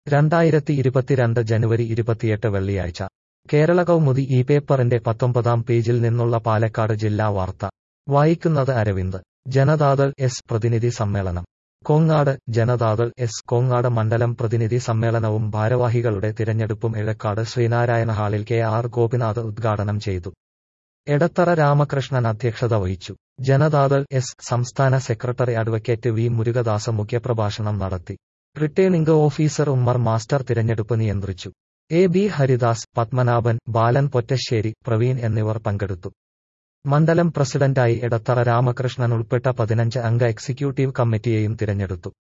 രണ്ടായിരത്തി ഇരുപത്തിരണ്ട് ജനുവരി ഇരുപത്തിയെട്ട് വെള്ളിയാഴ്ച കേരള കൗമുദി ഈ പേപ്പറിന്റെ പത്തൊമ്പതാം പേജിൽ നിന്നുള്ള പാലക്കാട് ജില്ലാ വാർത്ത വായിക്കുന്നത് അരവിന്ദ് ജനതാദൾ എസ് പ്രതിനിധി സമ്മേളനം കോങ്ങാട് ജനതാദൾ എസ് കോങ്ങാട് മണ്ഡലം പ്രതിനിധി സമ്മേളനവും ഭാരവാഹികളുടെ തിരഞ്ഞെടുപ്പും എഴക്കാട് ശ്രീനാരായണ ഹാളിൽ കെ ആർ ഗോപിനാഥ് ഉദ്ഘാടനം ചെയ്തു എടത്തറ രാമകൃഷ്ണൻ അധ്യക്ഷത വഹിച്ചു ജനതാദൾ എസ് സംസ്ഥാന സെക്രട്ടറി അഡ്വക്കേറ്റ് വി മുരുകദാസ് മുഖ്യപ്രഭാഷണം നടത്തി റിട്ടേണിംഗ് ഓഫീസർ ഉമ്മർ മാസ്റ്റർ തിരഞ്ഞെടുപ്പ് നിയന്ത്രിച്ചു എ ബി ഹരിദാസ് പത്മനാഭൻ ബാലൻ പൊറ്റശ്ശേരി പ്രവീൺ എന്നിവർ പങ്കെടുത്തു മണ്ഡലം പ്രസിഡന്റായി എടത്തറ രാമകൃഷ്ണൻ ഉൾപ്പെട്ട പതിനഞ്ച് അംഗ എക്സിക്യൂട്ടീവ് കമ്മിറ്റിയെയും തിരഞ്ഞെടുത്തു